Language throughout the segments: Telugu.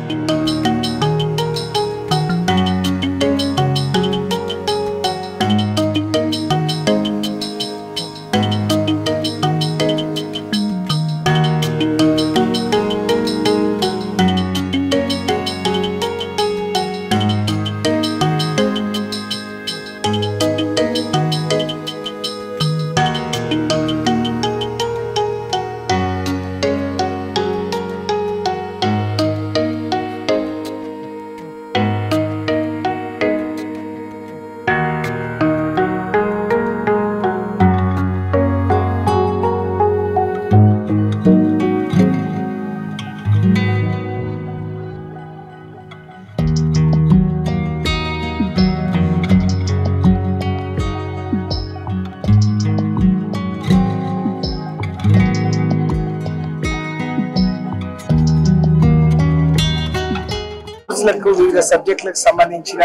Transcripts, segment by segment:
కోర్సులకు వివిధ సబ్జెక్టులకు సంబంధించిన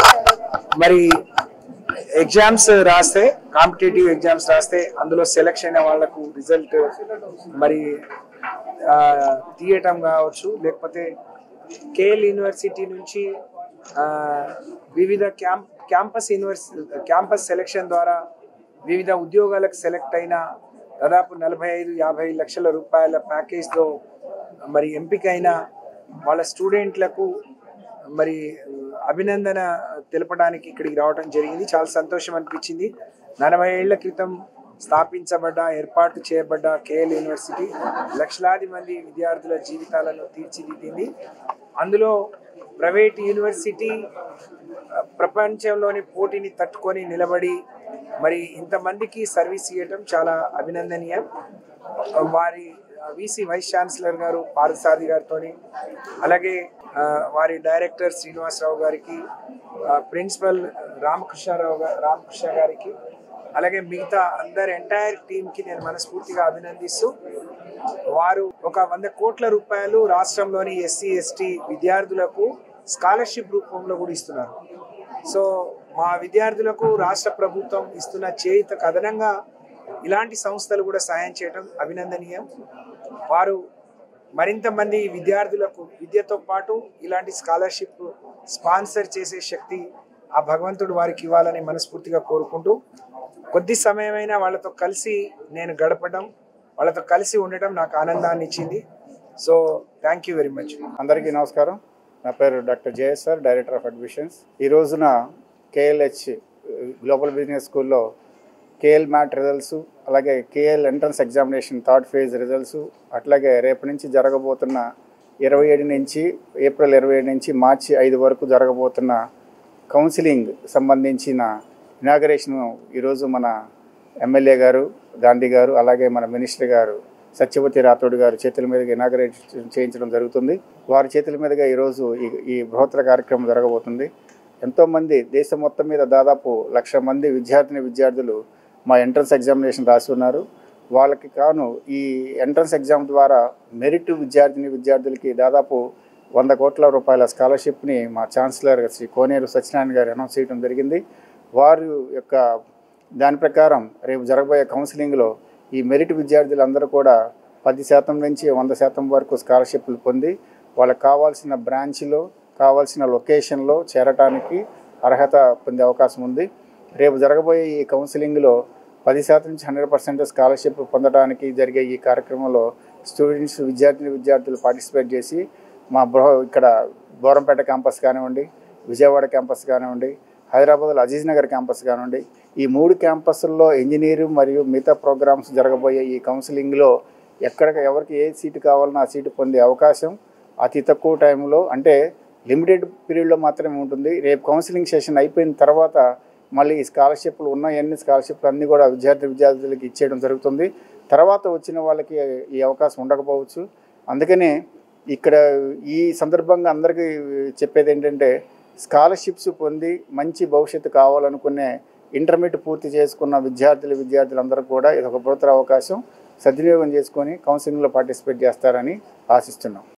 మరి ఎగ్జామ్స్ రాస్తే కాంపిటేటివ్ ఎగ్జామ్స్ రాస్తే అందులో సెలెక్షన్ అయిన వాళ్ళకు రిజల్ట్ మరి ఆ, తీయటం కావచ్చు లేకపోతే కేఎల్ యూనివర్సిటీ నుంచి ఆ, వివిధ camp campus university campus selection ద్వారా వివిధ ఉద్యోగాలకు సెలెక్ట్ అయిన దాదాపు నలభై ఐదు యాభై లక్షల రూపాయల ప్యాకేజ్లో మరి ఎంపికైన వాళ్ళ స్టూడెంట్లకు మరి అభినందన తెలపడానికి ఇక్కడికి రావడం జరిగింది చాలా సంతోషం అనిపించింది నలభై ఏళ్ల క్రితం స్థాపించబడ్డ ఏర్పాటు చేయబడ్డ కేఎల్ యూనివర్సిటీ లక్షలాది మంది విద్యార్థుల జీవితాలను తీర్చిదిద్దింది అందులో ప్రైవేట్ యూనివర్సిటీ ఆ, ప్రపంచంలోని పోటీని తట్టుకొని నిలబడి మరి ఇంతమందికి సర్వీస్ ఇవ్వటం చాలా అభినందనీయం వారి విసి వైస్ ఛాన్సలర్ గారు పారసాది గారితో అలాగే ఆ, వారి డైరెక్టర్ శ్రీనివాసరావు గారికి ఆ, ప్రిన్సిపల్ రామకృష్ణారావు గారు రామకృష్ణ గారికి అలాగే మిగతా అందరి ఎంటైర్ టీంకి నేను మనస్ఫూర్తిగా అభినందిస్తూ వారు ఒక వంద కోట్ల రూపాయలు రాష్ట్రంలోని ఎస్సీ ఎస్టీ విద్యార్థులకు స్కాలర్షిప్ రూపంలో కూడా ఇస్తున్నారు సో మా విద్యార్థులకు రాష్ట్ర ప్రభుత్వం ఇస్తున్న చేయుతకు అదనంగా ఇలాంటి సంస్థలు కూడా సాయం చేయడం అభినందనీయం వారు మరింత మంది విద్యార్థులకు విద్యతో పాటు ఇలాంటి స్కాలర్షిప్ స్పాన్సర్ చేసే శక్తి ఆ భగవంతుడు వారికి ఇవ్వాలని మనస్ఫూర్తిగా కోరుకుంటూ కొద్ది సమయమైనా వాళ్ళతో కలిసి నేను గడపడం వాళ్ళతో కలిసి ఉండటం నాకు ఆనందాన్ని ఇచ్చింది so thank you very much అందరికీ నమస్కారం నా పేరు doctor JSR director of admissions ఈ రోజున కేఎల్హెచ్ గ్లోబల్ బిజినెస్ స్కూల్లో కేఎల్ మ్యాట్ రిజల్ట్స్ అలాగే KL entrance examination third phase results అట్లాగే రేపు నుంచి జరగబోతున్న ఇరవై ఏడు నుంచి ఏప్రిల్ ఇరవై ఏడు నుంచి మార్చి ఐదు వరకు జరగబోతున్న కౌన్సిలింగ్ సంబంధించిన ఇనాగరేషన్ ఈరోజు మన ఎమ్మెల్యే గారు గాంధీ గారు అలాగే మన మినిస్టర్ గారు సత్యవతి రాథోడ్ గారు చేతుల మీదుగా ఇనాగరేట్ చేయించడం జరుగుతుంది వారి చేతుల మీదుగా ఈరోజు ఈ ఈ బృహత్తర కార్యక్రమం జరగబోతుంది ఎంతోమంది దేశం మొత్తం మీద దాదాపు లక్ష మంది విద్యార్థిని విద్యార్థులు మా ఎంట్రన్స్ ఎగ్జామినేషన్ రాసి ఉన్నారు వాళ్ళకి కాను ఈ ఎంట్రన్స్ ఎగ్జామ్ ద్వారా మెరిట్ విద్యార్థిని విద్యార్థులకి దాదాపు వంద కోట్ల రూపాయల స్కాలర్షిప్ని మా ఛాన్సలర్ శ్రీ కోనేరు సత్యనారాయణ గారు అనౌన్స్ చేయడం జరిగింది వారి యొక్క దాని ప్రకారం రేపు జరగబోయే కౌన్సిలింగ్లో ఈ మెరిట్ విద్యార్థులందరూ కూడా పది శాతం నుంచి వంద శాతం వరకు స్కాలర్షిప్లు పొంది వాళ్ళకి కావాల్సిన బ్రాంచ్లో కావాల్సిన లొకేషన్లో చేరటానికి అర్హత పొందే అవకాశం ఉంది రేపు జరగబోయే ఈ కౌన్సిలింగ్లో పది శాతం నుంచి హండ్రెడ్ పర్సెంట్ స్కాలర్షిప్ పొందడానికి జరిగే ఈ కార్యక్రమంలో స్టూడెంట్స్ విద్యార్థిని విద్యార్థులు పార్టిసిపేట్ చేసి మా బృహ ఇక్కడ బోరంపేట క్యాంపస్ కానివ్వండి విజయవాడ క్యాంపస్ కానివ్వండి హైదరాబాద్లో అజీజ్ నగర్ క్యాంపస్ కానివ్వండి ఈ మూడు క్యాంపస్ల్లో ఇంజనీరింగ్ మరియు మిగతా ప్రోగ్రామ్స్ జరగబోయే ఈ కౌన్సిలింగ్లో ఎక్కడ ఎవరికి ఏ సీటు కావాలన్నా ఆ సీటు పొందే అవకాశం అతి తక్కువ టైంలో అంటే లిమిటెడ్ పీరియడ్లో మాత్రమే ఉంటుంది రేపు కౌన్సిలింగ్ సెషన్ అయిపోయిన తర్వాత మళ్ళీ ఈ స్కాలర్షిప్లు ఉన్న ఎన్ని స్కాలర్షిప్లు అన్నీ కూడా విద్యార్థి విద్యార్థులకి ఇచ్చేయడం జరుగుతుంది తర్వాత వచ్చిన వాళ్ళకి ఈ అవకాశం ఉండకపోవచ్చు అందుకనే ఇక్కడ ఈ సందర్భంగా అందరికీ చెప్పేది ఏంటంటే స్కాలర్షిప్స్ పొంది మంచి భవిష్యత్తు కావాలనుకునే ఇంటర్మీడియట్ పూర్తి చేసుకున్న విద్యార్థులు విద్యార్థులందరూ కూడా ఇది ఒక బృహత్తర అవకాశం సద్వినియోగం చేసుకొని కౌన్సిలింగ్లో పార్టిసిపేట్ చేస్తారని ఆశిస్తున్నాం